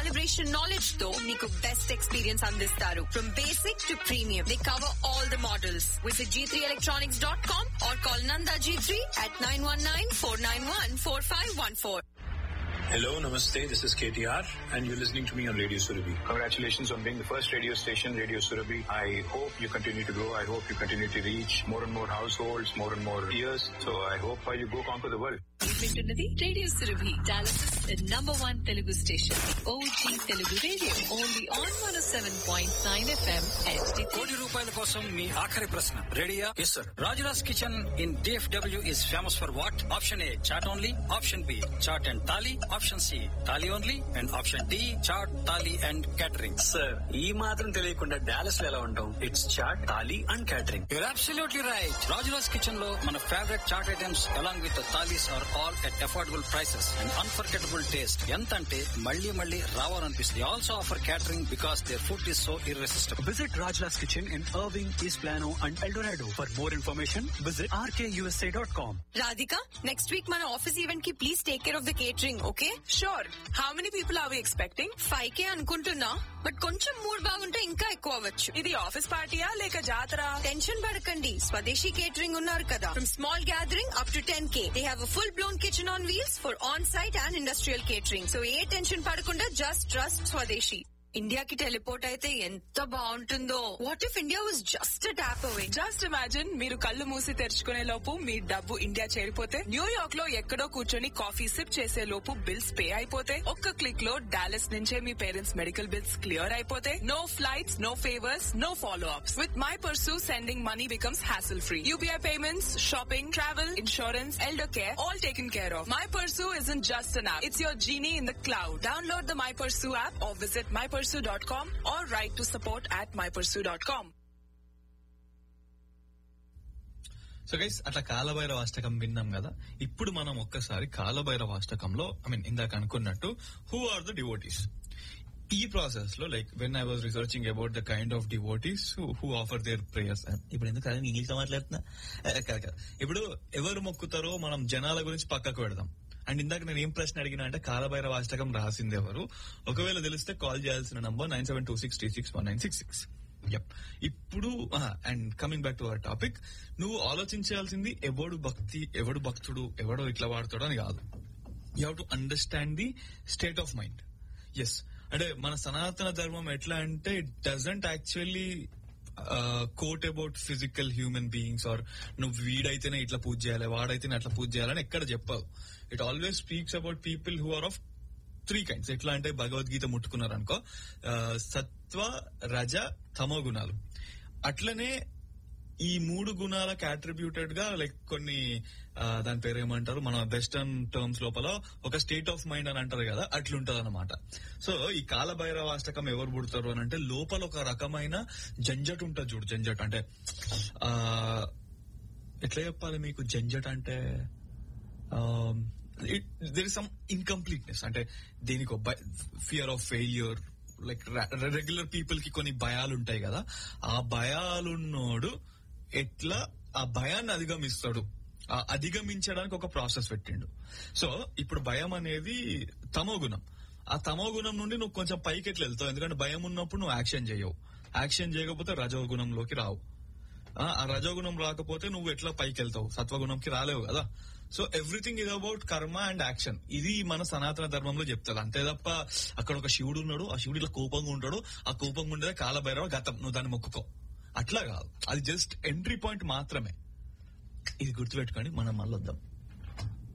Calibration knowledge తో మీకు best experience అందిస్తారు from basic to premium they cover all the models visit G three electronics dot com or call Nanda G three at nine one nine four nine one four five one four Hello, Namaste. This is KTR, and you're listening to me on Radio Surabhi. Congratulations on being the first radio station, Radio Surabhi. I hope you continue to grow. I hope you continue to reach more and more households, more and more ears. So I hope uh, you go conquer the world. వింటున్నది radio Surabhi Dallas number one Telugu station OG Telugu radio only on one seven point nine FM కోటి రూపాయల కోసం మీ ఆఖరి ప్రశ్న రెడీయా yes sir Rajuraj kitchen in DFW is famous for what option A chaat only option B chaat and thali option C thali only and option D chaat thali and catering sir ఈ మాత్రం తెలియకుండా డాలస్ లో ఎలా ఉంటాం it's chaat thali and catering you're absolutely right Rajuraj kitchen లో మన favourite chaat items along with thalis are all at affordable prices and unforgettable taste ఎంత అంటే మళ్ళీ మళ్ళీ రావాలనిపిస్తుంది also offer catering because their food is so irresistible visit Rajlas kitchen in Irving East Plano and Eldorado for more information visit RKUSA dot com Radhika next week మన office event కి please take care of the catering okay sure how many people are we expecting five K అనుకుంటున్నా but కొంచెం mood బాగుంటే ఇంకా ఎక్కువ అవ్వచ్చు ఇది office పార్టీయా లేక జాతర టెన్షన్ పడకండి స్వదేశీ కేటరింగ్ ఉన్నారు కదా from small gathering up to ten K they have full blown kitchen on wheels for on site and industrial catering so ఏ టెన్షన్ పడకుండా జస్ట్ ట్రస్ట్ స్వదేశీ ఇండియాకి టెలిపోర్ట్ అయితే ఎంత బాగుంటుందో what if India was just tap away just imagine మీరు కళ్ళు మూసి తెరుచుకునే లోపు మీ డబ్బు ఇండియా చేరిపోతే న్యూయార్క్ లో ఎక్కడో కూర్చొని కాఫీ సిప్ చేసే లోపు బిల్స్ పే అయిపోతే ఒక్క క్లిక్ లో డాలస్ నుంచే మీ పేరెంట్స్ మెడికల్ బిల్స్ క్లియర్ అయిపోతే no flights no favours no follow ups with My Pursue sending money becomes hassle free UPI payments shopping travel insurance elder care all taken care of My Pursue is in just an app it's your genie in the cloud download the My Pursue app or visit my mypursue.com or write to support at mypursue.com. So guys అట్లా కాలభైరవ అష్టకం విన్నాం కదా ఇప్పుడు మనం ఒక్కసారి Kalabhairava అష్టకంలో I mean ఇందాక అనుకున్నట్టు who are the devotees ఈ ప్రాసెస్ లో like when I was researching about the kind of devotees who offer their prayers ఇప్పుడు ఎందుకు అదే ఇంగ్లీష్ లో మాట్లాడుతున్నా ఏ, కాదు కాదు ఇప్పుడు ఎవరు మొక్కుతారో మనం జనాల గురించి పక్కకు పెడదాం అండ్ ఇందాక నేను ఏం ప్రశ్న అడిగినా అంటే కాలభైరవ అష్టకం రాసింది ఎవరు ఒకవేళ తెలిస్తే కాల్ చేయాల్సిన number nine seven two six three six one nine six six yup ఇప్పుడు and coming back to our topic నువ్వు ఆలోచించాల్సింది ఎవడు భక్తి ఎవడు భక్తుడు ఎవడో ఇట్లా వాడతాడో అని కాదు you have to understand the state of mind yes అంటే మన సనాతన ధర్మం ఎట్లా అంటే it doesn't actually quote about physical human beings or నువ్వు వీడైతేనే ఇట్లా పూజ చేయాలి వాడైతేనే అట్లా పూజ చేయాలని ఎక్కడ చెప్పదు it always speaks about people who are of three kinds ఎట్లా అంటే భగవద్గీత ముట్టుకున్నారు అనుకో ఆ, సత్వ రజ తమో గుణాలు అట్లనే ఈ మూడు గుణాలకు అట్రిబ్యూటెడ్ గా లైక్ కొన్ని ఆ, దాని పేరు ఏమంటారు మన వెస్టర్న్ టర్మ్స్ లోపల ఒక స్టేట్ ఆఫ్ మైండ్ అని అంటారు కదా అట్లుంటది అనమాట సో ఈ కాలభైరవ అష్టకం ఎవరు పుడతారు అని అంటే లోపల ఒక రకమైన జంజట్ ఉంటుంది చూడు జంజట్ అంటే ఆ ఎట్లా చెప్పాలి మీకు జంజట్ అంటే దెర్ ఇస్ సమ్ ఇన్కంప్లీట్నెస్ అంటే దీనికి fear of failure like regular people కి కొన్ని భయాలు ఉంటాయి కదా ఆ భయాలున్నోడు ఎట్లా ఆ భయాన్ని అధిగమిస్తాడు ఆ అధిగమించడానికి ఒక ప్రాసెస్ పెట్టిండు సో ఇప్పుడు భయం అనేది తమో గుణం ఆ తమో గుణం నుండి నువ్వు కొంచెం పైకి ఎట్లా వెళ్తావు ఎందుకంటే భయం ఉన్నప్పుడు నువ్వు యాక్షన్ చేయవు యాక్షన్ చేయకపోతే రజో గుణంలోకి రావు ఆ ఆ రజోగుణం రాకపోతే నువ్వు ఎట్లా పైకి వెళ్తావు సత్వగుణంకి రాలేవు కదా so everything is about karma and action ఇది మన సనాతన ధర్మంలో చెప్తారు అంతే తప్ప అక్కడ ఒక శివుడు ఉన్నాడు ఆ శివుడు ఇలా కోపంగా ఉంటాడు ఆ కోపంగా ఉండేది కాలభైరవ గతం నువ్వు దాన్ని మొక్కుకో అట్లా కాదు అది జస్ట్ ఎంట్రీ పాయింట్ మాత్రమే ఇది గుర్తుపెట్టుకొని మనం మళ్ళీ వద్దాం